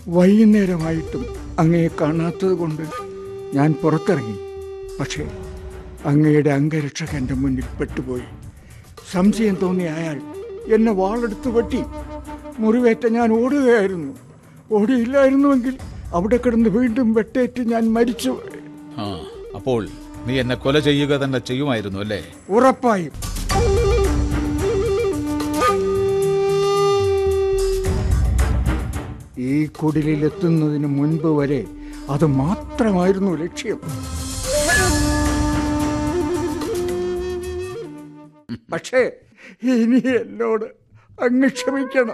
വൈകുന്നേരമായിട്ടും അങ്ങയെ കാണാത്തത് കൊണ്ട് ഞാൻ പുറത്തിറങ്ങി പക്ഷേ അങ്ങയുടെ അംഗരക്ഷകന്റെ എൻ്റെ മുന്നിൽ പെട്ടുപോയി സംശയം തോന്നിയ അയാൾ എന്നെ വാളെടുത്ത് വെട്ടി മുറിവേറ്റ ഞാൻ ഓടുകയായിരുന്നു ഓടിയില്ലായിരുന്നുവെങ്കിൽ അവിടെ കിടന്ന് വീണ്ടും വെട്ടേറ്റ് ഞാൻ മരിച്ചു ആ അപ്പോൾ നീ എന്നെ കൊല ചെയ്യുക തന്നെ ചെയ്യുമായിരുന്നു അല്ലേ ഉറപ്പായും ഈ കുടിലിൽ എത്തുന്നതിന് മുൻപ് വരെ അത് മാത്രമായിരുന്നു ലക്ഷ്യം പക്ഷേ ഇനി എന്നോട് അങ്ങ് ക്ഷമിക്കണം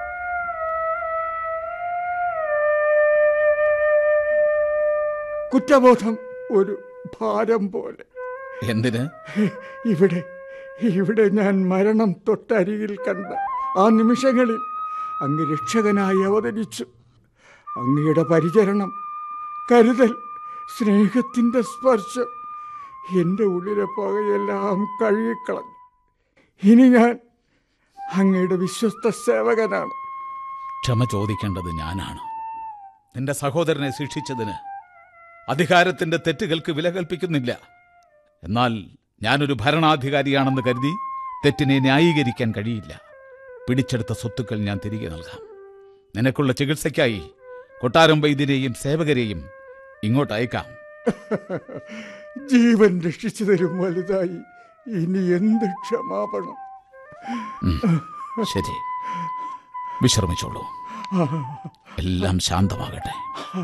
കുറ്റബോധം ഒരു ഭാരം പോലെ എന്തിന് ഇവിടെ ഇവിടെ ഞാൻ മരണം തൊട്ടരികിൽ കണ്ട ആ നിമിഷങ്ങളിൽ അങ്ങ് രക്ഷകനായി അവതരിച്ചു അങ്ങയുടെ പരിചരണം കരുതൽ സ്നേഹത്തിൻ്റെ സ്പർശം എൻ്റെ ഉള്ളിലെ പകയെല്ലാം കഴുകിക്കളഞ്ഞു ഇനി ഞാൻ അങ്ങയുടെ വിശ്വസ്ത സേവകനാണ് ക്ഷമ ചോദിക്കേണ്ടത് ഞാനാണ് നിന്റെ സഹോദരനെ ശിക്ഷിച്ചതിന് അധികാരത്തിന്റെ തെറ്റുകൾക്ക് വില കൽപ്പിക്കുന്നില്ല എന്നാൽ ഞാനൊരു ഭരണാധികാരിയാണെന്ന് കരുതി തെറ്റിനെ ന്യായീകരിക്കാൻ കഴിയില്ല പിടിച്ചെടുത്ത സ്വത്തുക്കൾ ഞാൻ തിരികെ നൽകാം നിനക്കുള്ള ചികിത്സയ്ക്കായി കൊട്ടാരം വൈദ്യരെയും സേവകരെയും ഇങ്ങോട്ട് അയക്കാം ജീവൻ രക്ഷിച്ചതിലും വലുതായി ഇനി എന്ത് ക്ഷമാപണം ശരി വിശ്രമിച്ചോളൂ എല്ലാം ശാന്തമാകട്ടെ